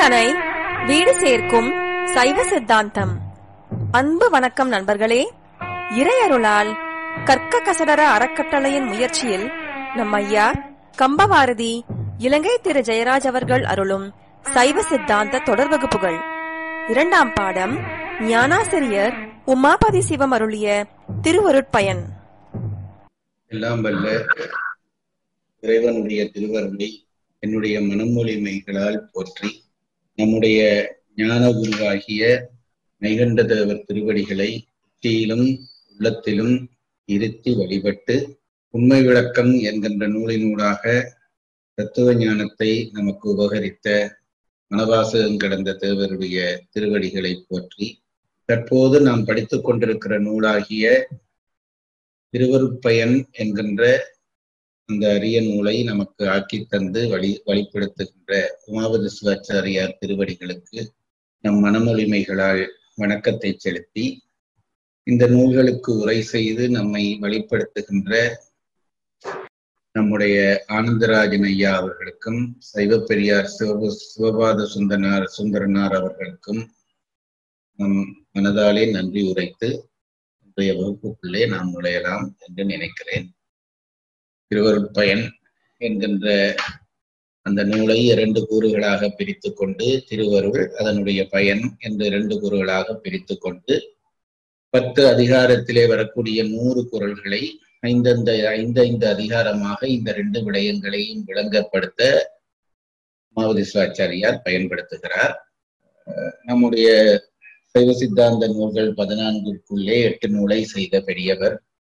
வீடுதனை வீடு சேர்க்கும் சைவ சித்தாந்தம் அன்பு வணக்கம் நண்பர்களே இறையருளால் கற்க கசடர அறக்கட்டளையின் முயற்சியில் நம் ஐயா கம்பவாரதி இலங்கை திரு ஜெயராஜ் அவர்கள் அருளும் சைவ சித்தாந்த தொடர் வகுப்புகள் இரண்டாம் பாடம் ஞானாசிரியர் உமாபதி சிவம் அருளிய திருவருட்பயன் எல்லாம் வல்ல இறைவனுடைய திருவருளை என்னுடைய மனமொழிமைகளால் போற்றி நம்முடைய ஞான குருவாகிய மைகண்ட தேவர் திருவடிகளை உச்சியிலும் உள்ளத்திலும் இருத்தி வழிபட்டு உண்மை விளக்கம் என்கின்ற நூலினூடாக தத்துவ ஞானத்தை நமக்கு உபகரித்த மனவாசகம் கடந்த தேவருடைய திருவடிகளை போற்றி தற்போது நாம் படித்துக் கொண்டிருக்கிற நூலாகிய திருவருட்பயன் என்கின்ற அந்த அரிய நூலை நமக்கு ஆக்கி தந்து வழி வழிப்படுத்துகின்ற உமாபதி சிவாச்சாரியார் திருவடிகளுக்கு நம் மனமொழிமைகளால் வணக்கத்தை செலுத்தி இந்த நூல்களுக்கு உரை செய்து நம்மை வழிப்படுத்துகின்ற நம்முடைய ஆனந்தராஜன் ஐயா அவர்களுக்கும் சைவ பெரியார் சிவ சிவபாத சுந்தனார் சுந்தரனார் அவர்களுக்கும் நம் மனதாலே நன்றி உரைத்து இன்றைய வகுப்புக்குள்ளே நாம் நுழையலாம் என்று நினைக்கிறேன் திருவருட்பயன் என்கின்ற அந்த நூலை இரண்டு கூறுகளாக பிரித்து கொண்டு திருவருள் அதனுடைய பயன் என்று இரண்டு கூறுகளாக பிரித்து கொண்டு பத்து அதிகாரத்திலே வரக்கூடிய நூறு குரல்களை ஐந்தந்த ஐந்தைந்து அதிகாரமாக இந்த ரெண்டு விடயங்களையும் விளங்கப்படுத்த மாவதி சிவாச்சாரியார் பயன்படுத்துகிறார் நம்முடைய சைவ சித்தாந்த நூல்கள் பதினான்குக்குள்ளே எட்டு நூலை செய்த பெரியவர்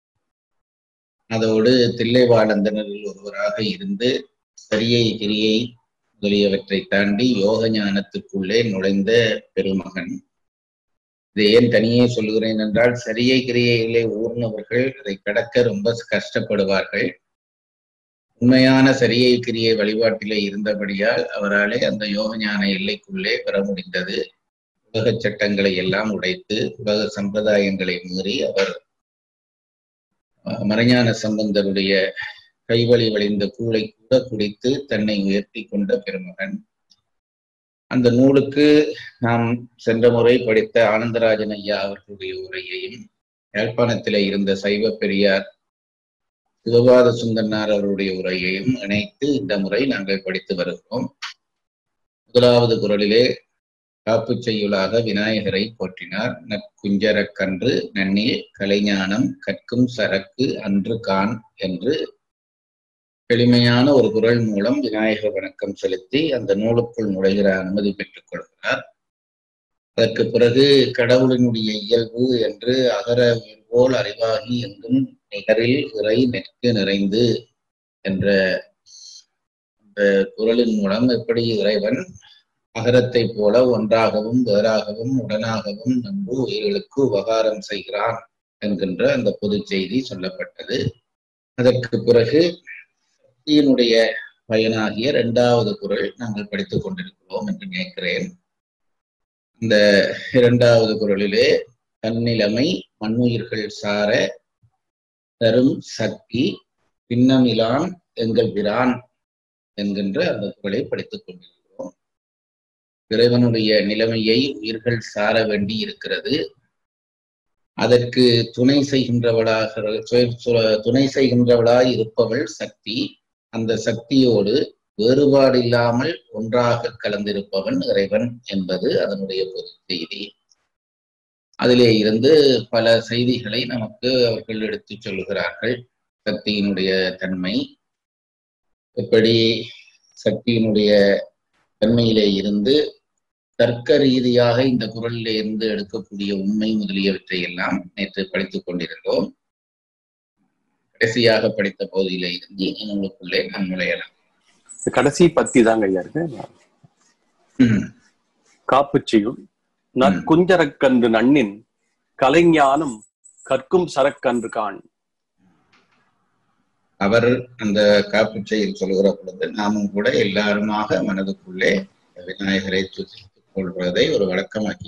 அதோடு தில்லைவாழந்தனரில் ஒருவராக இருந்து சரியை கிரியை முதலியவற்றை தாண்டி யோக ஞானத்துக்குள்ளே நுழைந்த பெருமகன் இதை ஏன் தனியே சொல்லுகிறேன் என்றால் சரியை கிரியையிலே ஊர்னவர்கள் அதை கடக்க ரொம்ப கஷ்டப்படுவார்கள் உண்மையான சரியை கிரியை வழிபாட்டிலே இருந்தபடியால் அவராலே அந்த யோக ஞான எல்லைக்குள்ளே பெற முடிந்தது உலக சட்டங்களை எல்லாம் உடைத்து உலக சம்பிரதாயங்களை மீறி அவர் மறைஞான சம்பந்தருடைய கைவழி வழிந்த கூளை கூட குடித்து தன்னை உயர்த்தி கொண்ட பெருமகன் அந்த நூலுக்கு நாம் சென்ற முறை படித்த ஆனந்தராஜன் ஐயா அவர்களுடைய உரையையும் யாழ்ப்பாணத்திலே இருந்த சைவ பெரியார் சிவபாத சுந்தரனார் அவருடைய உரையையும் இணைத்து இந்த முறை நாங்கள் படித்து வருகிறோம் முதலாவது குரலிலே காப்பு செய்யுளாக விநாயகரை போற்றினார் நற்குஞ்சரக்கன்று நன்னீர் கலைஞானம் கற்கும் சரக்கு அன்று கான் என்று எளிமையான ஒரு குரல் மூலம் விநாயக வணக்கம் செலுத்தி அந்த நூலுக்குள் நுழைகிற அனுமதி பெற்றுக் கொள்கிறார் அதற்கு பிறகு கடவுளினுடைய இயல்பு என்று அகர போல் அறிவாகி எங்கும் நிகரில் இறை நெற்கு நிறைந்து என்ற அந்த குரலின் மூலம் எப்படி இறைவன் அகரத்தை போல ஒன்றாகவும் வேறாகவும் உடனாகவும் நம்பு உயிர்களுக்கு உபகாரம் செய்கிறான் என்கின்ற அந்த பொது செய்தி சொல்லப்பட்டது அதற்கு பிறகு சக்தியினுடைய பயனாகிய இரண்டாவது குரல் நாங்கள் படித்துக் கொண்டிருக்கிறோம் என்று நினைக்கிறேன் இந்த இரண்டாவது குரலிலே தன்னிலைமை மண்ணுயிர்கள் சார தரும் சக்தி பின்னமிலான் எங்கள் பிரான் என்கின்ற அந்த குரலை படித்துக் கொண்டிருக்கிறோம் இறைவனுடைய நிலைமையை உயிர்கள் சார வேண்டி இருக்கிறது அதற்கு துணை செய்கின்றவளாக துணை செய்கின்றவளாய் இருப்பவள் சக்தி அந்த சக்தியோடு வேறுபாடு இல்லாமல் ஒன்றாக கலந்திருப்பவன் இறைவன் என்பது அதனுடைய பொது செய்தி அதிலே இருந்து பல செய்திகளை நமக்கு அவர்கள் எடுத்துச் சொல்லுகிறார்கள் சக்தியினுடைய தன்மை எப்படி சக்தியினுடைய தன்மையிலே இருந்து தர்க்க ரீதியாக இந்த குரலிலே இருந்து எடுக்கக்கூடிய உண்மை முதலியவற்றை எல்லாம் நேற்று படித்துக் கொண்டிருந்தோம் கடைசியாக படித்த பகுதியில இருந்து நூலுக்குள்ளே நாம் நுழையலாம் கடைசி பத்தி தாங்க ஐயா இருக்கு காப்புச்சியும் நற்குஞ்சரக்கன்று நன்னின் கலைஞானம் கற்கும் சரக்கன்று கான் அவர் அந்த காப்பு செயல் சொல்கிற பொழுது நாமும் கூட எல்லாருமாக மனதுக்குள்ளே விநாயகரை சுற்றித்துக் கொள்வதை ஒரு வழக்கமாக்கி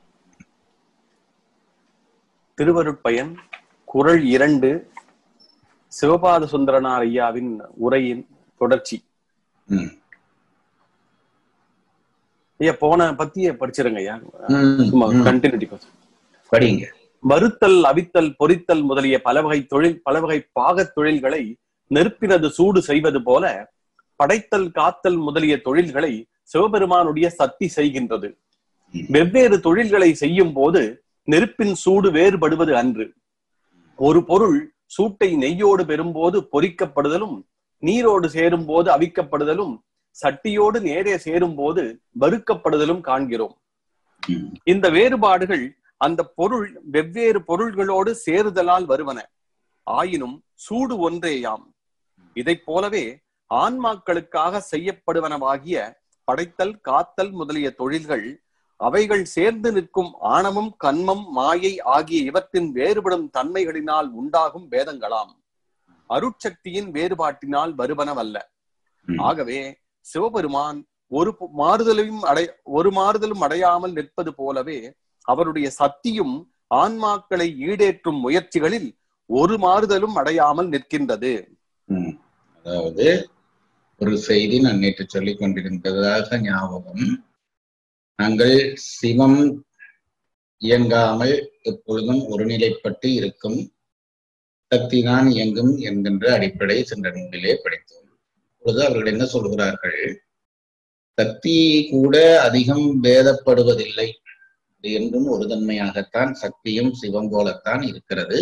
திருவருட்பயன் குரல் இரண்டு சிவபாத சுந்தரனார் ஐயாவின் உரையின் தொடர்ச்சி ஐயா போன பத்தியே படிச்சிருங்க ஐயா ம், சும்மா ம். கண்டினியூட்டி படிங்க வறுத்தல் அவித்தல் பொரித்தல் முதலிய பல வகை தொழில் பல வகை பாகத் தொழில்களை நெருப்பினது சூடு செய்வது போல படைத்தல் காத்தல் முதலிய தொழில்களை சிவபெருமானுடைய சக்தி செய்கின்றது ம். வெவ்வேறு தொழில்களை செய்யும் போது நெருப்பின் சூடு வேறுபடுவது அன்று ஒரு பொருள் சூட்டை நெய்யோடு பெறும்போது பொரிக்கப்படுதலும் நீரோடு சேரும் போது அவிக்கப்படுதலும் சட்டியோடு நேரே சேரும் போது வறுக்கப்படுதலும் காண்கிறோம் ம், இந்த வேறுபாடுகள் அந்த பொருள் வெவ்வேறு பொருள்களோடு சேருதலால் வருவன ஆயினும் சூடு ஒன்றேயாம் இதைப் போலவே ஆன்மாக்களுக்காக செய்யப்படுவனவாகிய படைத்தல் காத்தல் முதலிய தொழில்கள் அவைகள் சேர்ந்து நிற்கும் ஆணவம் கண்மம் மாயை ஆகிய இவற்றின் வேறுபடும் தன்மைகளினால் உண்டாகும் பேதங்களாம் அருட்சக்தியின் வேறுபாட்டினால் வருவனவல்ல ம். ஆகவே சிவபெருமான் ஒரு பு- மாறுதலையும் அடை ஒரு மாறுதலும் அடையாமல் நிற்பது போலவே அவருடைய சக்தியும் ஆன்மாக்களை ஈடேற்றும் முயற்சிகளில் ஒரு மாறுதலும் அடையாமல் நிற்கின்றது ம். அதாவது ஒரு செய்தி நான் நேற்று சொல்லிக் கொண்டிருந்ததாக ஞாபகம் நாங்கள் சிவம் இயங்காமல் எப்பொழுதும் ஒருநிலைப்பட்டு இருக்கும் சக்தி தான் இயங்கும் என்கின்ற அடிப்படை சென்ற நூலிலே படித்தோம் இப்பொழுது அவர்கள் என்ன சொல்கிறார்கள் சக்தி கூட அதிகம் பேதப்படுவதில்லை அது என்றும் ஒரு தன்மையாகத்தான் சக்தியும் சிவம் போலத்தான் இருக்கிறது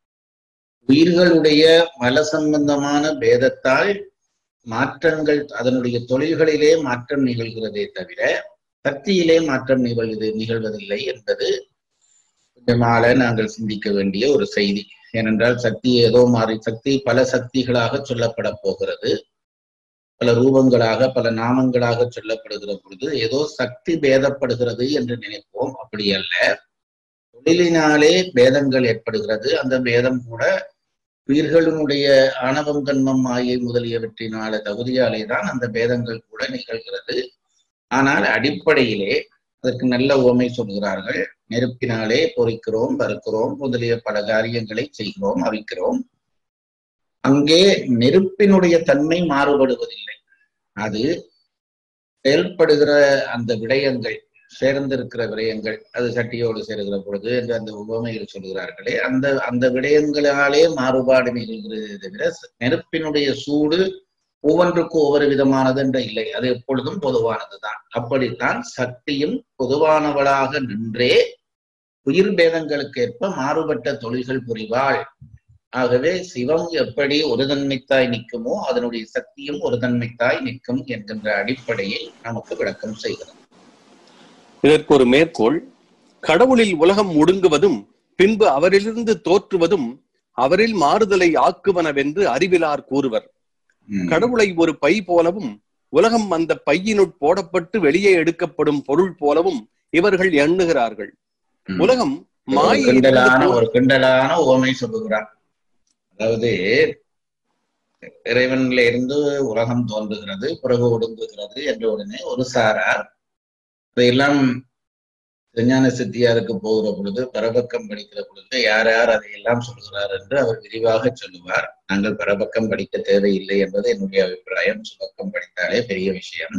உயிர்களுடைய மல சம்பந்தமான பேதத்தால் மாற்றங்கள் அதனுடைய தொழில்களிலே மாற்றம் நிகழ்கிறதே தவிர சக்தியிலே மாற்றம் நிகழ்வது நிகழ்வதில்லை என்பது கொஞ்சமால நாங்கள் சிந்திக்க வேண்டிய ஒரு செய்தி ஏனென்றால் சக்தி ஏதோ மாறி சக்தி பல சக்திகளாக சொல்லப்பட போகிறது பல ரூபங்களாக பல நாமங்களாக சொல்லப்படுகிற பொழுது ஏதோ சக்தி பேதப்படுகிறது என்று நினைப்போம் அப்படி அல்ல தொழிலினாலே பேதங்கள் ஏற்படுகிறது அந்த பேதம் கூட உயிர்களினுடைய ஆணவம் கண்மம் மாயை முதலியவற்றினால தகுதியாலே தான் அந்த பேதங்கள் கூட நிகழ்கிறது ஆனால் அடிப்படையிலே அதற்கு நல்ல உவமை சொல்கிறார்கள் நெருப்பினாலே பொறிக்கிறோம் வறுக்கிறோம் முதலிய பல காரியங்களை செய்கிறோம் அவிக்கிறோம் அங்கே நெருப்பினுடைய தன்மை மாறுபடுவதில்லை அது செயல்படுகிற அந்த விடயங்கள் சேர்ந்திருக்கிற விடயங்கள் அது சட்டியோடு சேருகிற பொழுது என்று அந்த உவமையில் சொல்கிறார்களே அந்த அந்த விடயங்களாலே மாறுபாடு நிகழ்கிறது தவிர நெருப்பினுடைய சூடு ஒவ்வொன்றுக்கும் ஒவ்வொரு விதமானது என்ற இல்லை அது எப்பொழுதும் பொதுவானதுதான் அப்படித்தான் சக்தியும் பொதுவானவளாக நின்றே உயிர் பேதங்களுக்கு ஏற்ப மாறுபட்ட தொழில்கள் புரிவாள் ஆகவே சிவம் எப்படி ஒரு தன்மைத்தாய் நிற்குமோ அதனுடைய சக்தியும் ஒரு தன்மைத்தாய் நிற்கும் என்கின்ற அடிப்படையை நமக்கு விளக்கம் செய்கிறது இதற்கு ஒரு மேற்கோள் கடவுளில் உலகம் ஒடுங்குவதும் பின்பு அவரிலிருந்து தோற்றுவதும் அவரில் மாறுதலை ஆக்குவனவென்று அறிவிலார் கூறுவர் ம். கடவுளை ஒரு பை போலவும் உலகம் அந்த பையினுட் போடப்பட்டு வெளியே எடுக்கப்படும் பொருள் போலவும் இவர்கள் எண்ணுகிறார்கள் ம். உலகம் ஒரு மாயை கிண்டலான ஒரு கிண்டலான உவமை சொல்லுகிறார் அதாவது இறைவன்ல இருந்து உலகம் தோன்றுகிறது பிறகு ஒடுங்குகிறது என்ற உடனே ஒரு சாரார் இதையெல்லாம் விஞ்ஞான சித்தியாருக்கு போகிற பொழுது பரபக்கம் படிக்கிற பொழுது யார் யார் அதையெல்லாம் சொல்கிறார் என்று அவர் விரிவாக சொல்லுவார் நாங்கள் பரபக்கம் படிக்க தேவையில்லை என்பது என்னுடைய அபிப்பிராயம் சுபக்கம் படித்தாலே பெரிய விஷயம்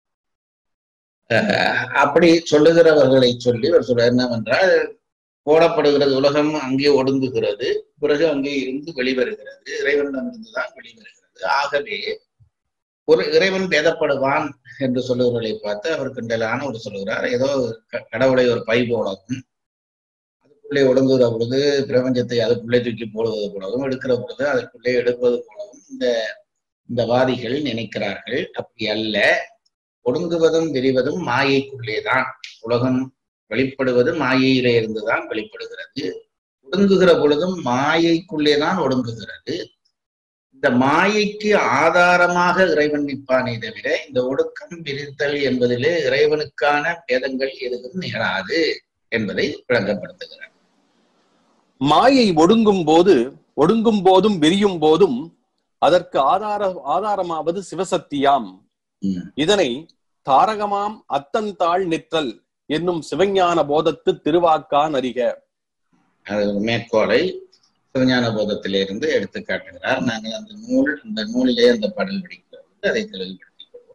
அஹ் அப்படி சொல்லுகிறவர்களை சொல்லி அவர் சொல்றார் என்னவென்றால் போடப்படுகிறது உலகம் அங்கே ஒடுங்குகிறது பிறகு அங்கே இருந்து வெளிவருகிறது இறைவனிடமிருந்து தான் வெளிவருகிறது ஆகவே ஒரு இறைவன் பேதப்படுவான் என்று சொல்லுகிறவர்களை பார்த்து அவர் கிண்டலான ஒரு சொல்லுகிறார் ஏதோ க- கடவுளை ஒரு பை போலவும் அதுக்குள்ளே ஒடுங்குகிற பொழுது பிரபஞ்சத்தை அதுக்குள்ளே தூக்கி போடுவது போலவும் எடுக்கிற பொழுது அதற்குள்ளே எடுப்பது போலவும் இந்த இந்த வாதிகள் நினைக்கிறார்கள் அப்படி அல்ல ஒடுங்குவதும் விரிவதும் மாயைக்குள்ளேதான் உலகம் வெளிப்படுவது மாயையிலே இருந்துதான் வெளிப்படுகிறது ஒடுங்குகிற பொழுதும் மாயைக்குள்ளேதான் ஒடுங்குகிறது இந்த மாயைக்கு ஆதாரமாக இறைவன் நிற்பானே தவிர இந்த ஒடுக்கம் விரித்தல் என்பதிலே இறைவனுக்கான பேதங்கள் எதுவும் நிகழாது என்பதை விளங்கப்படுத்துகிறார் மாயை ஒடுங்கும் போது ஒடுங்கும் போதும் விரியும் போதும் அதற்கு ஆதார ஆதாரமாவது சிவசக்தியாம் ம், இதனை தாரகமாம் அத்தந்தாள் நிற்றல் என்னும் சிவஞான போதத்து திருவாக்கான் அறிக அது ஒரு மேற்கோளை சிவஞான போதத்திலிருந்து எடுத்து காட்டுகிறார் நாங்கள் அந்த நூல் இந்த நூலிலே அந்த பாடல் படிக்கிறோம் அதை தெளிவுபடுத்திக் கொள்வோம்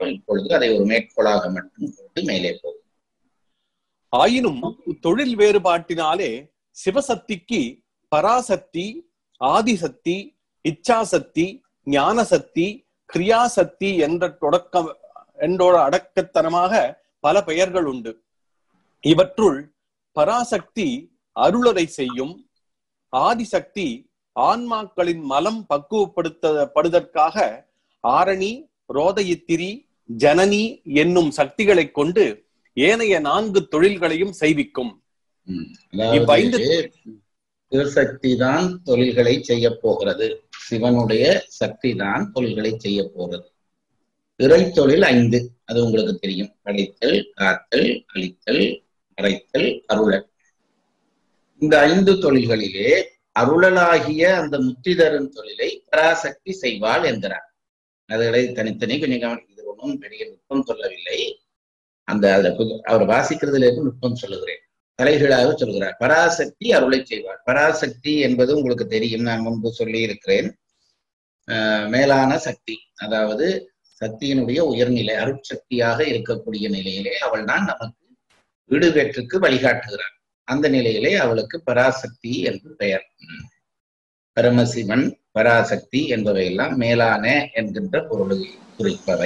பார்த்தோம் இப்பொழுது அதை ஒரு மேற்கோளாக மட்டும் கொண்டு மேலே போகும் ஆயினும் தொழில் வேறுபாட்டினாலே சிவசக்திக்கு பராசக்தி ஆதிசக்தி இச்சாசக்தி ஞானசக்தி கிரியாசக்தி என்ற தொடக்கம் என்றோட அடக்கத்தனமாக பல பெயர்கள் உண்டு இவற்றுள் பராசக்தி அருளரை செய்யும் ஆதிசக்தி ஆன்மாக்களின் மலம் பக்குவப்படுத்தப்படுவதற்காக ஆரணி ரோதயித்திரி ஜனனி என்னும் சக்திகளைக் கொண்டு ஏனைய நான்கு தொழில்களையும் செய்விக்கும் ம். இவ்வைந்து- அதாவது சிவசக்தி தான் தொழில்களை செய்ய போகிறது சிவனுடைய சக்தி தான் தொழில்களை செய்ய போகிறது இறை தொழில் ஐந்து அது உங்களுக்கு தெரியும் படைத்தல் காத்தல் அழித்தல் மறைத்தல் அருளல் இந்த ஐந்து தொழில்களிலே அருளலாகிய அந்த முத்தி தரும் தொழிலை பராசக்தி செய்வாள் என்கிறார் அதுகளை தனித்தனி கொஞ்சம் கவனி இது ஒன்றும் பெரிய நுட்பம் சொல்லவில்லை அந்த அதுல கொஞ்சம் அவர் வாசிக்கிறதுல இருந்து நுட்பம் சொல்லுகிறேன் தலைகீழாக சொல்கிறார் பராசக்தி அருளை செய்வார் பராசக்தி என்பது உங்களுக்கு தெரியும் நான் முன்பு சொல்லி இருக்கிறேன் ஆஹ் மேலான சக்தி அதாவது சக்தியினுடைய உயர்நிலை அருட்சக்தியாக இருக்கக்கூடிய நிலையிலே அவள் தான் நமக்கு வீடு பெற்றுக்கு வழிகாட்டுகிறார் அந்த நிலையிலே அவளுக்கு பராசக்தி என்று பெயர் உம். பரமசிவன் பராசக்தி என்பவையெல்லாம் மேலான என்கின்ற பொருளை குறிப்பவை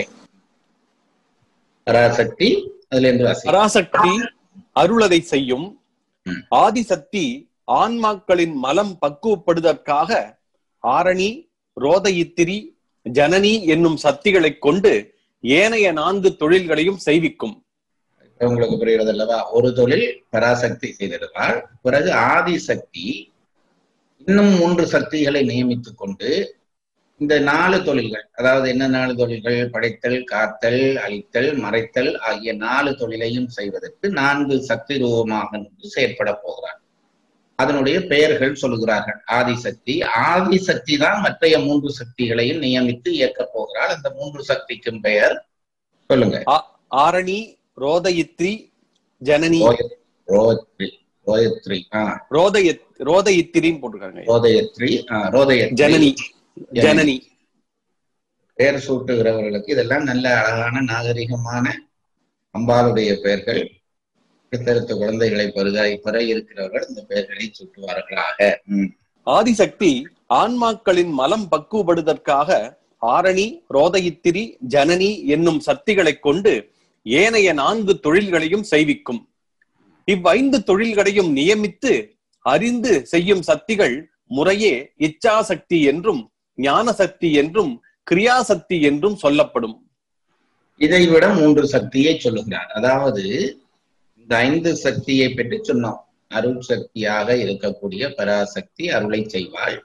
பராசக்தி அதுல இருந்து வாசி பராசக்தி அருளதை செய்யும் ம். ஆதிசக்தி ஆன்மாக்களின் மலம் பக்குவப்படுவதற்காக ஆரணி ரோதயித்திரி ஜனனி என்னும் சக்திகளைக் கொண்டு ஏனைய நான்கு தொழில்களையும் செய்விக்கும் உங்களுக்கு புரிகிறது அல்லவா ஒரு தொழில் பராசக்தி செய்திருந்தால் பிறகு ஆதிசக்தி இன்னும் மூன்று சக்திகளை நியமித்துக் கொண்டு இந்த நாலு தொழில்கள் அதாவது என்ன நாலு தொழில்கள் படைத்தல் காத்தல் அழித்தல் மறைத்தல் ஆகிய நாலு தொழிலையும் செய்வதற்கு நான்கு சக்தி ரூபமாக நின்று செயற்பட போகிறார் அதனுடைய பெயர்கள் சொல்லுகிறார்கள் ஆதிசக்தி ஆதிசக்தி தான் மற்றைய மூன்று சக்திகளையும் நியமித்து இயக்கப் போகிறாள் அந்த மூன்று சக்திக்கும் பெயர் சொல்லுங்க ஆரணி ரோதயித்ரி ஜனனி ரோய- ரோயத்ரி ரோயத்ரி ஆ ரோதய ரோதயித்திரின்னு போட்டிருக்காங்க ரோதயத்ரி ஆ ரோதயத்ரி ஜனனி ஜனனி பெயர் சூட்டுகிறவர்களுக்கு இதெல்லாம் நல்ல அழகான நாகரிகமான அம்பாளுடைய பெயர்கள் பித்தெடுத்த குழந்தைகளை பெருகாய் பெற இருக்கிறவர்கள் இந்த பெயர்களை சூட்டுவார்களாக ம். ஆதிசக்தி ஆன்மாக்களின் மலம் பக்குவப்படுவதற்காக ஆரணி ரோதயித்திரி ஜனனி என்னும் சக்திகளைக் கொண்டு ஏனைய நான்கு தொழில்களையும் செய்விக்கும் இவ்வைந்து தொழில்களையும் நியமித்து அறிந்து செய்யும் சக்திகள் முறையே இச்சாசக்தி என்றும் ஞானசக்தி என்றும் கிரியாசக்தி என்றும் சொல்லப்படும் இதை விட மூன்று சக்தியை சொல்லுகிறார் அதாவது இந்த ஐந்து சக்தியை பற்றி சொன்னோம் அருள் சக்தியாக இருக்கக்கூடிய பராசக்தி அருளை செய்வாள்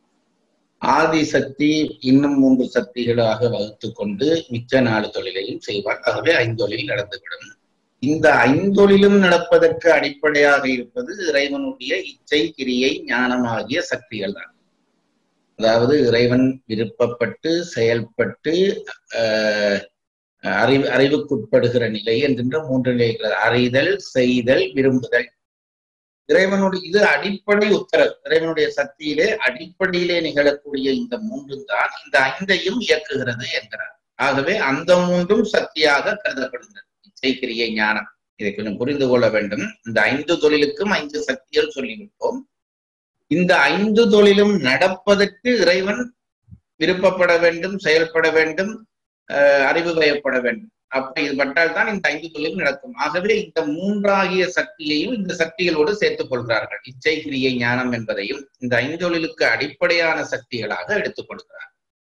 ஆதிசக்தி இன்னும் மூன்று சக்திகளாக வகுத்து கொண்டு மிச்ச நாலு தொழிலையும் செய்வாள் ஆகவே ஐந்தொழில் நடந்துவிடும் இந்த ஐந்தொழிலும் நடப்பதற்கு அடிப்படையாக இருப்பது இறைவனுடைய இச்சை கிரியை ஞானம் ஆகிய சக்திகள் தான் அதாவது இறைவன் விருப்பப்பட்டு செயல்பட்டு ஆஹ் அறிவு அறிவுக்குட்படுகிற நிலை என்கின்ற மூன்று நிலைகள் அறிதல் செய்தல் விரும்புதல் இறைவனுடைய இது அடிப்படை உத்தரவு இறைவனுடைய சக்தியிலே அடிப்படையிலே நிகழக்கூடிய இந்த மூன்று தான் இந்த ஐந்தையும் இயக்குகிறது என்கிறார் ஆகவே அந்த மூன்றும் சக்தியாக கருதப்படுகிறது இச்சை கிரியை ஞானம் இதை கொஞ்சம் புரிந்து கொள்ள வேண்டும் இந்த ஐந்து தொழிலுக்கும் ஐந்து சக்திகள் சொல்லிவிட்டோம் இந்த ஐந்து தொழிலும் நடப்பதற்கு இறைவன் விருப்பப்பட வேண்டும் செயல்பட வேண்டும் அஹ் அறிவு வயப்பட வேண்டும் அப்ப இது பட்டால் தான் இந்த ஐந்து தொழிலும் நடக்கும் ஆகவே இந்த மூன்றாகிய சக்தியையும் இந்த சக்திகளோடு சேர்த்துக் கொள்கிறார்கள் இச்சை கிரியை ஞானம் என்பதையும் இந்த ஐந்தொழிலுக்கு அடிப்படையான சக்திகளாக எடுத்துக் கொள்கிறார்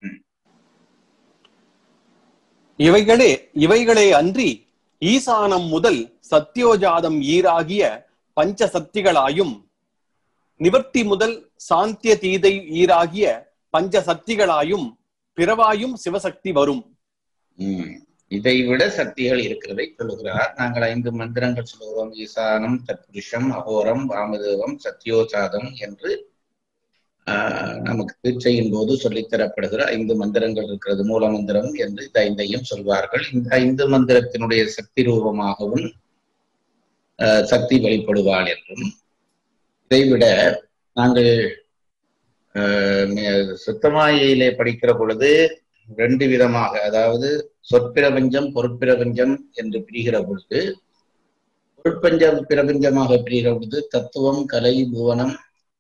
இவைகளே இவைகளே அன்றி ஈசானம் முதல் சத்யோஜாதம் ஈராகிய பஞ்ச சக்திகளாயும் நிவர்த்தி முதல் சாந்திய தீதை ஈராகிய பஞ்ச சக்திகளாயும் பிறவாயும் சிவசக்தி வரும் உம் இதை விட சக்திகள் இருக்கிறதை சொல்லுகிறார் நாங்கள் ஐந்து மந்திரங்கள் சொல்லுகிறோம் ஈசானம் தத்புருஷம் அகோரம் வாமதேவம் சத்யோஜாதம் என்று ஆஹ் நமக்கு தீட்சையின் போது சொல்லித்தரப்படுகிற ஐந்து மந்திரங்கள் இருக்கிறது மூல மந்திரம் என்று இந்த ஐந்தையும் சொல்வார்கள் இந்த ஐந்து மந்திரத்தினுடைய சக்தி ரூபமாகவும் ஆஹ் சக்தி வெளிப்படுவாள் என்றும் இதைவிட நாங்கள் ஆஹ் சுத்தமாயிலே படிக்கிற பொழுது ரெண்டு விதமாக அதாவது சொற்பிரபஞ்சம் பொருட்பிரபஞ்சம் என்று பிரிகிற பொழுது பொருட்பஞ்ச பிரபஞ்சமாக பிரிகிற பொழுது தத்துவம் கலை புவனம்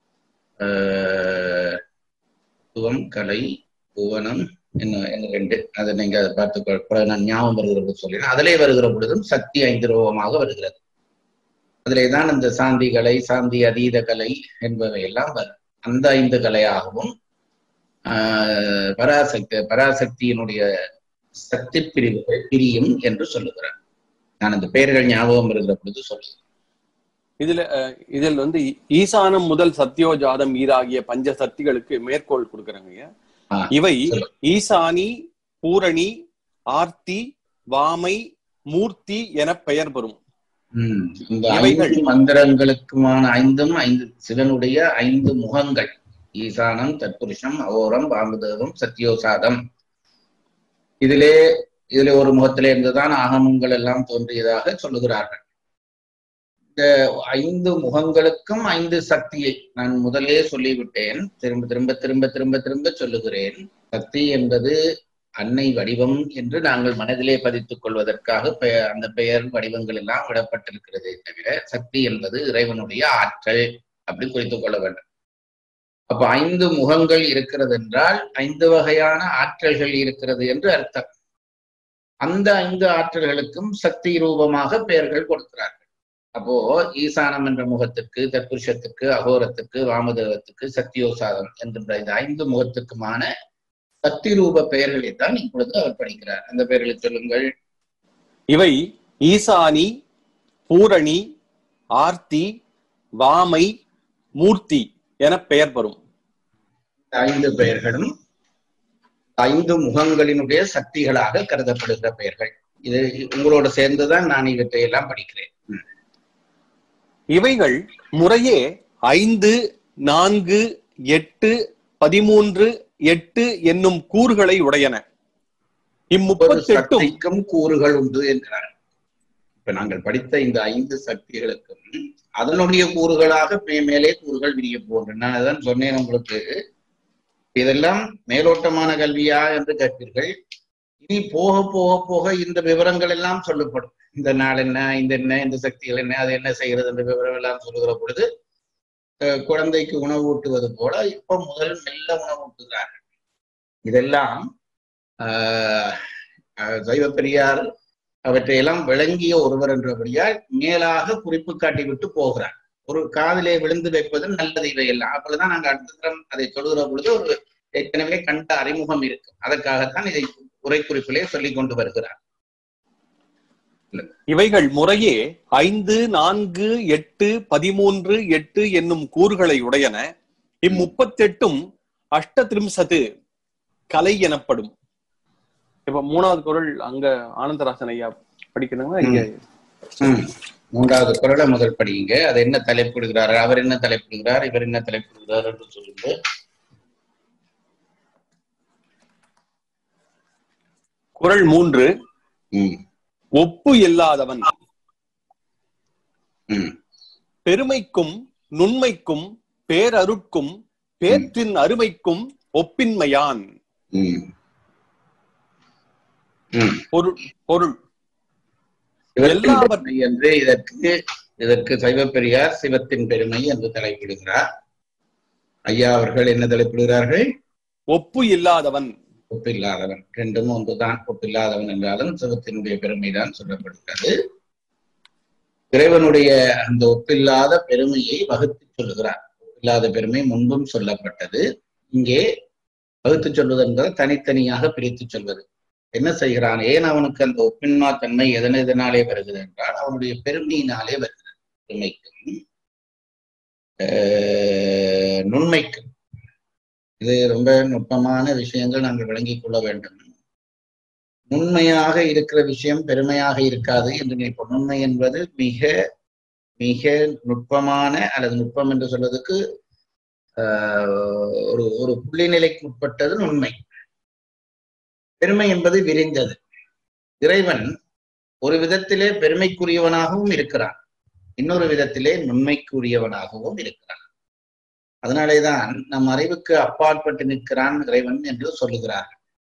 ஆஹ், தத்துவம் கலை புவனம் என்ன என்ன ரெண்டு அதை நீங்க அதை பார்த்து கொ- கூட நான் ஞாபகம் வருகிற பொழுது சொல்லினேன் அதிலே வருகிற பொழுதும் சக்தி ஐந்து ரூபமாக வருகிறது அதிலே தான் இந்த சாந்தி கலை சாந்தி அதீத கலை என்பவை எல்லாம் வரும் அந்த ஐந்து கலையாகவும் ஆஹ், பராசக்தி பராசக்தியினுடைய சக்தி பிரிவுகள் பிரியும் என்று சொல்லுகிறார் நான் அந்த பெயர்கள் ஞாபகம் வருகிற பொழுது சொல்லுகிறேன் இதுல அஹ், இதில் வந்து ஈ- ஈசானம் முதல் சத்யோஜாதம் ஈராகிய பஞ்ச சக்திகளுக்கு மேற்கோள் கொடுக்கறாங்க ஆ, இவை சொல்லு. ஈசானி பூரணி ஆர்த்தி வாமை மூர்த்தி என பெயர் பெறும் ம். இந்த இவைகள். ஐந்து மந்திரங்களுக்குமான ஐந்தும் ஐந்து சிவனுடைய ஐந்து முகங்கள் ஈசானம் தத்புருஷம் அவோரம் பாம்புதேவம் சத்யோசாதம் இதிலே இதிலே ஒரு முகத்திலே இருந்துதான் ஆகமங்கள் எல்லாம் தோன்றியதாக சொல்லுகிறார்கள் இந்த ஐந்து முகங்களுக்கும் ஐந்து சக்தியை நான் முதலே சொல்லிவிட்டேன் திரும்ப திரும்ப திரும்ப திரும்ப திரும்ப சொல்லுகிறேன் சக்தி என்பது அன்னை வடிவம் என்று நாங்கள் மனதிலே பதித்துக் கொள்வதற்காக பெ- அந்த பெயர் வடிவங்கள் எல்லாம் விடப்பட்டிருக்கிறதே தவிர சக்தி என்பது இறைவனுடைய ஆற்றல் அப்படி குறித்துக் கொள்ள வேண்டும் அப்ப ஐந்து முகங்கள் இருக்கிறது என்றால் ஐந்து வகையான ஆற்றல்கள் இருக்கிறது என்று அர்த்தம் அந்த ஐந்து ஆற்றல்களுக்கும் சக்தி ரூபமாக பெயர்கள் கொடுக்கிறார்கள் அப்போ ஈசானம் என்ற முகத்துக்கு தற்புருஷத்துக்கு அகோரத்துக்கு வாமதேவத்துக்கு சத்தியோசாதம் என்கின்ற இந்த ஐந்து முகத்துக்குமான சக்தி ரூப பெயர்களை தான் இப்பொழுது அவர் படிக்கிறார் அந்த பெயர்களை சொல்லுங்கள் இவை ஈசானி பூரணி ஆர்த்தி வாமை மூர்த்தி என பெயர் பெறும் இந்த ஐந்து பெயர்களும் ஐந்து முகங்களினுடைய சக்திகளாக கருதப்படுகிற பெயர்கள் இது உங்களோட சேர்ந்துதான் நான் இவற்றை எல்லாம் படிக்கிறேன் ம். இவைகள் முறையே ஐந்து நான்கு எட்டு பதிமூன்று எட்டு என்னும் கூறுகளை உடையன ஒரு இம்முப்பத்தெட்டும் சக்திக்கும் கூறுகள் உண்டு என்கிறார் இப்ப நாங்கள் படித்த இந்த ஐந்து சக்திகளுக்கும் அதனுடைய கூறுகளாக மே- மேலே கூறுகள் விரிய போகின்றன நான் அதான் சொன்னேன் உங்களுக்கு இதெல்லாம் மேலோட்டமான கல்வியா என்று கேட்பீர்கள் இனி போக போக போக இந்த விவரங்கள் எல்லாம் சொல்லப்படும் இந்த நாள் என்ன இந்த என்ன இந்த சக்திகள் என்ன அது என்ன செய்கிறது என்ற விவரம் எல்லாம் சொல்லுகிற பொழுது அஹ், குழந்தைக்கு உணவு ஊட்டுவது போல இப்ப முதல் மெல்ல உணவு ஊட்டுகிறார்கள் இதெல்லாம் ஆஹ் ஆஹ் சைவ பெரியார் அவற்றையெல்லாம் விளங்கிய ஒருவர் என்றபடியால் மேலாக குறிப்பு காட்டி விட்டு போகிறார் ஒரு காதிலே விழுந்து வைப்பது நல்லது இவையெல்லாம் அப்பொழுதுதான் நாங்கள் அடுத்த தரம் அதை சொல்லுகிற பொழுது ஒரு ஏற்கனவே கண்ட அறிமுகம் இருக்கும் அதற்காகத்தான் இதை உரை குறிப்பிலே சொல்லிக் கொண்டு வருகிறார் இவைகள் முறையே ஐந்து நான்கு எட்டு பதிமூன்று எட்டு என்னும் கூறுகளை உடையன இம்முப்பத்தெட்டும் அஷ்டதிரிம்சது கலை எனப்படும் இப்ப மூணாவது குரல் அங்க ஆனந்தராசன் ஐயா படிக்கணுங்களா இங்க ம். மூன்றாவது குரலை முதல் படியுங்க அது என்ன தலைப்பிடுகிறார் அவர் என்ன தலைப்பிடுகிறார் இவர் என்ன தலைப்பிடுகிறார் என்று சொல்லுங்க குரல் மூன்று ம் ஒப்பு இல்லாதவன் ம் பெருமைக்கும் நுண்மைக்கும் பேரருட்கும் பேற்றின் அருமைக்கும் ஒப்பின்மையான் ம் ம் பொருள் பொருள் சிவத்தின் எல்லாவற்றையும் பெருமை என்று இதற்கு இதற்கு சைவ பெரியார் சிவத்தின் பெருமை என்று தலைப்பிடுகிறார் ஐயா அவர்கள் என்ன தலைப்பிடுகிறார்கள் ஒப்பு இல்லாதவன் ஒப்பில்லாதவன் ரெண்டும் ஒன்றுதான் ஒப்பில்லாதவன் என்றாலும் சிவத்தினுடைய பெருமைதான் சொல்லப்படுகிறது இறைவனுடைய அந்த ஒப்பில்லாத பெருமையை வகுத்து சொல்லுகிறார் ஒப்பில்லாத பெருமை முன்பும் சொல்லப்பட்டது இங்கே வகுத்து சொல்வது என்றால் தனித்தனியாக பிரித்து சொல்வது என்ன செய்கிறான் ஏன் அவனுக்கு அந்த ஒப்பின்மா தன்மை எதன் எதனாலே வருகிறது என்றால் அவனுடைய பெருமையினாலே வருகிறது பெருமைக்கும் ஆஹ், நுண்மைக்கும் இது ரொம்ப நுட்பமான விஷயங்கள் நாங்கள் விளங்கிக் கொள்ள வேண்டும் நுண்மையாக இருக்கிற விஷயம் பெருமையாக இருக்காது என்று நினைப்போம் நுண்மை என்பது மிக மிக நுட்பமான அல்லது நுட்பம் என்று சொல்வதற்கு ஆஹ், ஒரு ஒரு புள்ளி நிலைக்கு உட்பட்டது நுண்மை பெருமை என்பது விரிந்தது இறைவன் ஒரு விதத்திலே பெருமைக்குரியவனாகவும் இருக்கிறான் இன்னொரு விதத்திலே நுண்மைக்குரியவனாகவும் இருக்கிறான் அதனாலேதான் நம் அறிவுக்கு அப்பாற்பட்டு நிற்கிறான் இறைவன் என்று சொல்லுகிறார்கள்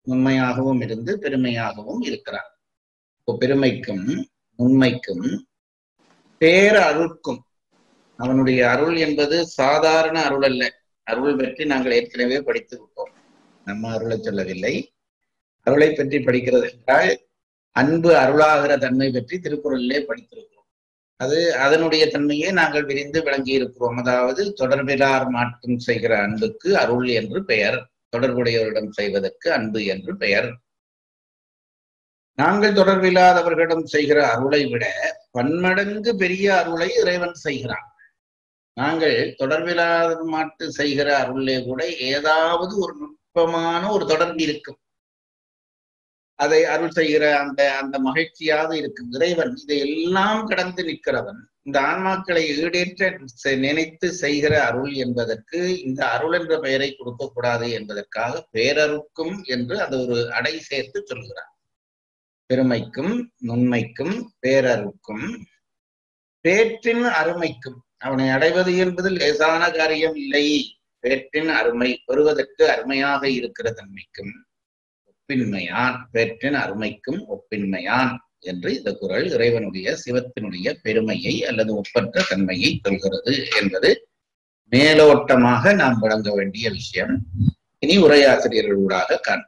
உண்மையாகவும் இருந்து பெருமையாகவும் இருக்கிறான் இப்போ பெருமைக்கும் உண்மைக்கும் பேர அருள்க்கும் அவனுடைய அருள் என்பது சாதாரண அருள் அல்ல அருள் பற்றி நாங்கள் ஏற்கனவே படித்து விட்டோம் நம்ம அருளை சொல்லவில்லை அருளை பற்றி படிக்கிறது என்றால் அன்பு அருளாகிற தன்மை பற்றி திருக்குறளிலே படித்திருக்கிறோம் அது அதனுடைய தன்மையை நாங்கள் விரிந்து விளங்கி இருக்கிறோம் அதாவது தொடர்பிலார் மாற்றம் செய்கிற அன்புக்கு அருள் என்று பெயர் தொடர்புடையவரிடம் செய்வதற்கு அன்பு என்று பெயர் நாங்கள் தொடர்பில்லாதவர்களிடம் செய்கிற அருளை விட பன்மடங்கு பெரிய அருளை இறைவன் செய்கிறான் நாங்கள் தொடர்பில்லாத மாட்டு செய்கிற அருளே கூட ஏதாவது ஒரு நுட்பமான ஒரு தொடர்பு இருக்கும் அதை அருள் செய்கிற அந்த அந்த மகிழ்ச்சியாக இருக்கும் இறைவன் இதையெல்லாம் கடந்து நிற்கிறவன் இந்த ஆன்மாக்களை ஈடேற்ற நினைத்து செய்கிற அருள் என்பதற்கு இந்த அருள் என்ற பெயரை கொடுக்க கூடாது என்பதற்காக பேரருக்கும் என்று அது ஒரு அடை சேர்த்து சொல்கிறார் பெருமைக்கும் நுண்மைக்கும் பேரருக்கும் பேற்றின் அருமைக்கும் அவனை அடைவது என்பது லேசான காரியம் இல்லை பேற்றின் அருமை பெறுவதற்கு அருமையாக இருக்கிற தன்மைக்கும் ஒப்பின்மையான் பேற்றின் அருமைக்கும் ஒப்பின்மையான் என்று இந்த குரல் இறைவனுடைய சிவத்தினுடைய பெருமையை அல்லது ஒப்பற்ற தன்மையை சொல்கிறது என்பது மேலோட்டமாக நாம் வழங்க வேண்டிய விஷயம் இனி உரையாசிரியர்களூடாக காண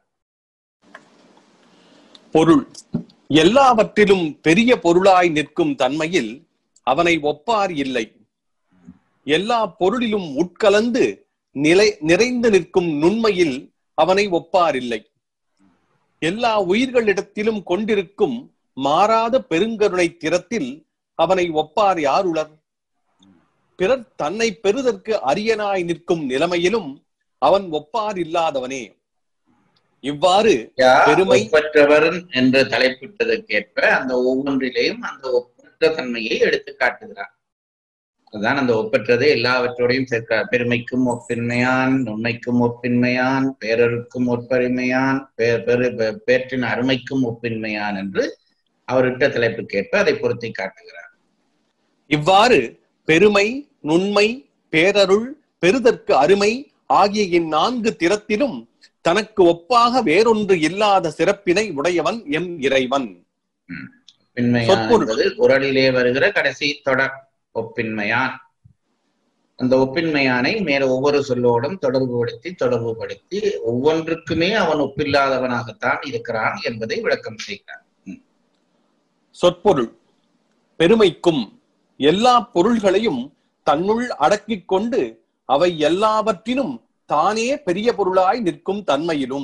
பொருள் எல்லாவற்றிலும் பெரிய பொருளாய் நிற்கும் தன்மையில் அவனை ஒப்பார் இல்லை எல்லா பொருளிலும் உட்கலந்து நிலை நிறைந்து நிற்கும் நுண்மையில் அவனை ஒப்பார் இல்லை எல்லா உயிர்களிடத்திலும் கொண்டிருக்கும் மாறாத பெருங்கருணை திறத்தில் அவனை ஒப்பார் யார் உளர் பிறர் தன்னை பெறுதற்கு அரியனாய் நிற்கும் நிலைமையிலும் அவன் ஒப்பார் இல்லாதவனே இவ்வாறு பெருமை ஒப்பற்றவர் என்று தலைப்பிட்டதற்கேற்ப அந்த ஒவ்வொன்றிலேயும் அந்த ஒப்பற்ற தன்மையை எடுத்து காட்டுகிறார் அதுதான் அந்த ஒப்பற்றதை எல்லாவற்றோடையும் சேர்க்கிறார் பெருமைக்கும் ஒப்பின்மையான் உண்மைக்கும் ஒப்பின்மையான் பேரருக்கும் ஒப்பரிமையான் பெரு பேற்றின் அருமைக்கும் ஒப்பின்மையான் என்று அவர்கிட்ட தலைப்புக்கேற்ப அதை பொருத்தி காட்டுகிறார் இவ்வாறு பெருமை நுண்மை பேரருள் பெறுதற்கு அருமை ஆகிய இந்நான்கு திறத்திலும் தனக்கு ஒப்பாக வேறொன்று இல்லாத சிறப்பினை உடையவன் எம் இறைவன் ஒப்பின்மையான் என்பது குரலிலே வருகிற கடைசி தொடர் ஒப்பின்மையான் அந்த ஒப்பின்மையானை மேல ஒவ்வொரு சொல்லோடும் தொடர்புபடுத்தி தொடர்புபடுத்தி ஒவ்வொன்றுக்குமே அவன் ஒப்பில்லாதவனாகத்தான் இருக்கிறான் என்பதை விளக்கம் செய்கிறார் சொற்பொருள் பெருமைக்கும் எல்லா பொருள்களையும் தன்னுள் அடக்கிக் கொண்டு அவை எல்லாவற்றிலும் தானே பெரிய பொருளாய் நிற்கும் தன்மையிலும்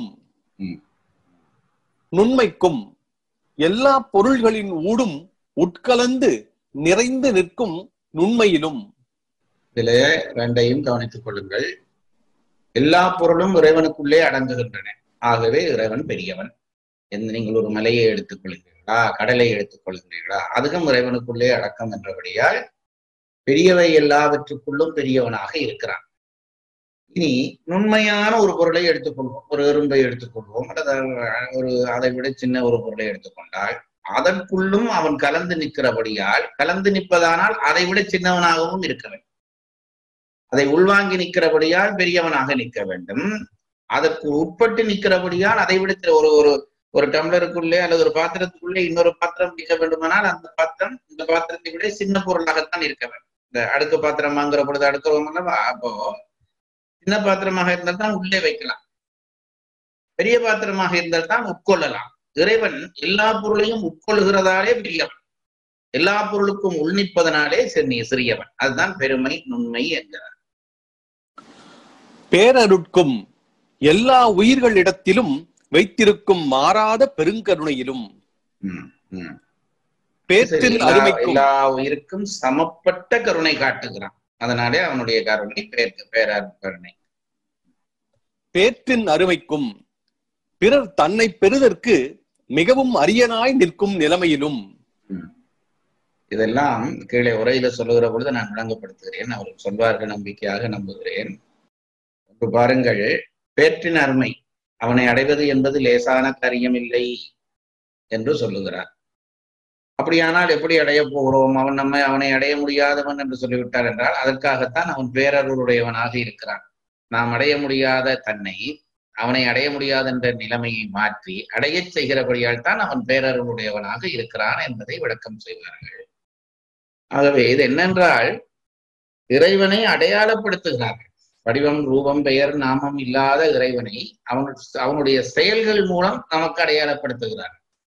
நுண்மைக்கும் எல்லா பொருள்களின் ஊடும் உட்கலந்து நிறைந்து நிற்கும் நுண்மையிலும் இதுல ரெண்டையும் கவனித்துக் கொள்ளுங்கள் எல்லா பொருளும் இறைவனுக்குள்ளே அடங்குகின்றன ஆகவே இறைவன் பெரியவன் எந்த நீங்கள் ஒரு மலையை எடுத்துக் கொள்கிறீர்களா கடலை எடுத்துக் கொள்கிறீர்களா அதுவும் இறைவனுக்குள்ளே அடக்கம் என்றபடியால் பெரியவை எல்லாவற்றுக்குள்ளும் பெரியவனாக இருக்கிறான் இனி நுண்மையான ஒரு பொருளை எடுத்துக்கொள்வோம் ஒரு எறும்பை எடுத்துக்கொள்வோம் அல்லது ஒரு அதை விட சின்ன ஒரு பொருளை எடுத்துக்கொண்டால் அதற்குள்ளும் அவன் கலந்து நிற்கிறபடியால் கலந்து நிற்பதானால் அதை விட சின்னவனாகவும் இருக்க வேண்டும் அதை உள்வாங்கி நிற்கிறபடியால் பெரியவனாக நிற்க வேண்டும் அதற்கு உட்பட்டு நிற்கிறபடியால் அதை விட ஒரு ஒரு ஒரு டம்ளருக்குள்ளே அல்லது ஒரு பாத்திரத்துக்குள்ளே இன்னொரு பாத்திரம் நிற்க வேண்டுமானால் அந்த பாத்திரம் இந்த பாத்திரத்தை விட சின்ன பொருளாகத்தான் இருக்க வேண்டும் இந்த அடுக்கு பாத்திரம் வாங்குற பொழுது அடுக்கிறவங்க அல்லவா அப்போ சின்ன பாத்திரமாக இருந்தால் தான் உள்ளே வைக்கலாம் பெரிய பாத்திரமாக இருந்தால் தான் உட்கொள்ளலாம் இறைவன் எல்லா பொருளையும் உட்கொள்கிறதாலே பெரியவன் எல்லா பொருளுக்கும் உள்நிற்பதனாலே சிறியவன் அதுதான் பெருமை நுண்மை என்கிறார் பேரருட்கும் எல்லா உயிர்களிடத்திலும் வைத்திருக்கும் மாறாத பெருங்கருணையிலும் பேற்றின் அருமைக்கும் எல்லா உயிருக்கும் சமப்பட்ட கருணை காட்டுகிறான் அதனாலே அவனுடைய கருணை பேருக்கு பேரர் கருணை பேற்றின் அருமைக்கும் பிறர் தன்னை பெறுதற்கு மிகவும் அரியனாய் நிற்கும் நிலைமையிலும் இதெல்லாம் கீழே உரையில சொல்லுகிற பொழுது நான் விளங்கப்படுத்துகிறேன் அவர்கள் சொல்வார்கள் நம்பிக்கையாக நம்புகிறேன் ஒன்று பாருங்கள் பேற்றின் அருமை அவனை அடைவது என்பது லேசான காரியம் இல்லை என்று சொல்லுகிறார் அப்படியானால் எப்படி அடைய போகிறோம் அவன் நம்மை அவனை அடைய முடியாதவன் என்று சொல்லிவிட்டார் என்றால் அதற்காகத்தான் அவன் பேரருடையவனாக இருக்கிறான் நாம் அடைய முடியாத தன்னை அவனை அடைய முடியாது என்ற நிலைமையை மாற்றி அடையச் செய்கிறபடியால் தான் அவன் பேரருளுடையவனாக இருக்கிறான் என்பதை விளக்கம் செய்வார்கள் ஆகவே இது என்னென்றால் இறைவனை அடையாளப்படுத்துகிறார்கள் வடிவம் ரூபம் பெயர் நாமம் இல்லாத இறைவனை அவன் அவனுடைய செயல்கள் மூலம் நமக்கு அடையாளப்படுத்துகிறார்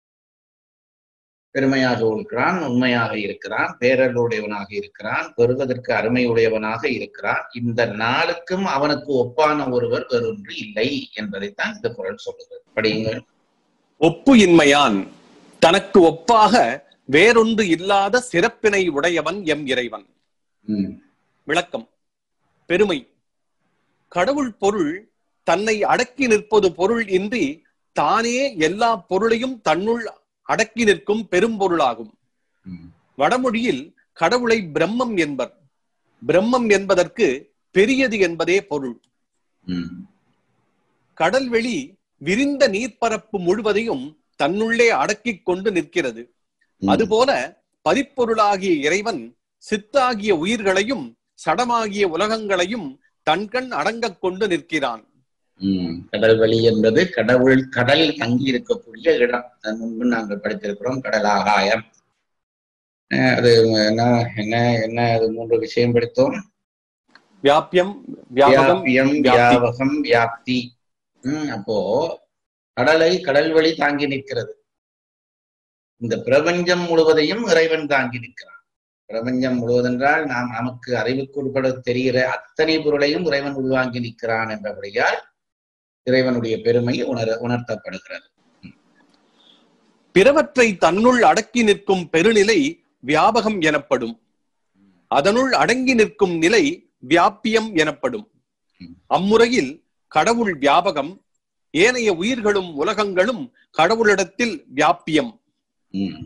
பெருமையாக இருக்கிறான் உண்மையாக இருக்கிறான் பேரருடையவனாக இருக்கிறான் பெறுவதற்கு அருமையுடையவனாக இருக்கிறான் இந்த நாளுக்கும் அவனுக்கு ஒப்பான ஒருவர் வேறொன்று இல்லை என்பதைத்தான் இந்த குரல் சொல்லுகிறது படியுங்கள் ஒப்பு இன்மையான் தனக்கு ஒப்பாக வேறொன்று இல்லாத சிறப்பினை உடையவன் எம் இறைவன் உம் விளக்கம் பெருமை கடவுள் பொருள் தன்னை அடக்கி நிற்பது பொருள் இன்றி தானே எல்லா பொருளையும் தன்னுள் அடக்கி நிற்கும் பெரும்பொருளாகும் உம் வடமொழியில் கடவுளை பிரம்மம் என்பர் பிரம்மம் என்பதற்கு பெரியது என்பதே பொருள் உம் கடல்வெளி விரிந்த நீர்ப்பரப்பு முழுவதையும் தன்னுள்ளே அடக்கிக் கொண்டு நிற்கிறது உம். அதுபோல பதிப்பொருளாகிய இறைவன் சித்தாகிய உயிர்களையும் சடமாகிய உலகங்களையும் தன்கண் அடங்கக் கொண்டு நிற்கிறான் உம் கடல் வழி என்பது கடவுள் கடல் தங்கி இருக்கக்கூடிய இடம் அது முன்பு நாங்கள் படித்திருக்கிறோம் கடல் ஆகாயம் அஹ் அது என்ன என்ன என்ன அது மூன்று விஷயம் படித்தோம் வியாபியம் வியாபகம் வியாபியம் வியாப்தி. வியாபகம் வியாப்தி உம் அப்போ கடலை கடல் வழி தாங்கி நிற்கிறது இந்த பிரபஞ்சம் முழுவதையும் இறைவன் தாங்கி நிற்கிறான் பிரபஞ்சம் முழுவதென்றால் நாம் நமக்கு அறிவுக்குட்பட தெரிகிற அத்தனை பொருளையும் இறைவன் உள்வாங்கி நிற்கிறான் என்றபடியால் இறைவனுடைய பெருமை உணர உணர்த்தப்படுகிறது பிறவற்றை தன்னுள் அடக்கி நிற்கும் பெருநிலை வியாபகம் எனப்படும் அதனுள் அடங்கி நிற்கும் நிலை வியாபியம் எனப்படும் அம்முறையில் கடவுள் வியாபகம் ஏனைய உயிர்களும் உலகங்களும் கடவுளிடத்தில் வியாபியம் உம்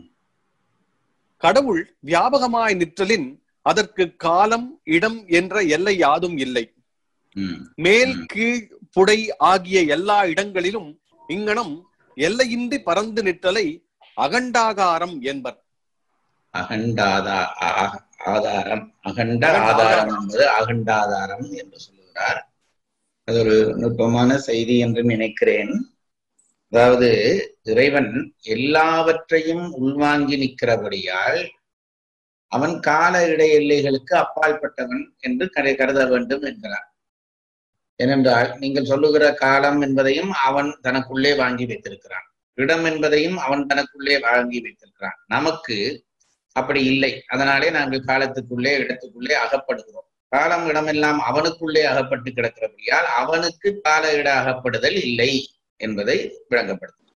கடவுள் வியாபகமாய் நிற்றலின் அதற்கு காலம் இடம் என்ற எல்லை யாதும் இல்லை உம் மேல் ம். கீழ் புடை ஆகிய எல்லா இடங்களிலும் இங்கனம் எல்லையின்றி பறந்து நிற்றலை அகண்டாகாரம் என்பர் அகண்டாதா ஆ- ஆதாரம் அகண்ட அகண்ட ஆதாரம் என்பது அகண்டாதாரம் என்று சொல்லுகிறார் அது ஒரு நுட்பமான செய்தி என்று நினைக்கிறேன் அதாவது இறைவன் எல்லாவற்றையும் உள்வாங்கி நிற்கிறபடியால் அவன் கால இடை எல்லைகளுக்கு அப்பாற்பட்டவன் என்று கரு- கருத வேண்டும் என்கிறார் ஏனென்றால் நீங்கள் சொல்லுகிற காலம் என்பதையும் அவன் தனக்குள்ளே வாங்கி வைத்திருக்கிறான் இடம் என்பதையும் அவன் தனக்குள்ளே வாங்கி வைத்திருக்கிறான் நமக்கு அப்படி இல்லை அதனாலே நாங்கள் காலத்துக்குள்ளே இடத்துக்குள்ளே அகப்படுகிறோம் காலம் இடமெல்லாம் அவனுக்குள்ளே அகப்பட்டு கிடக்கிறபடியால் அவனுக்கு கால இட அகப்படுதல் இல்லை என்பதை விளங்கப்படுத்தும்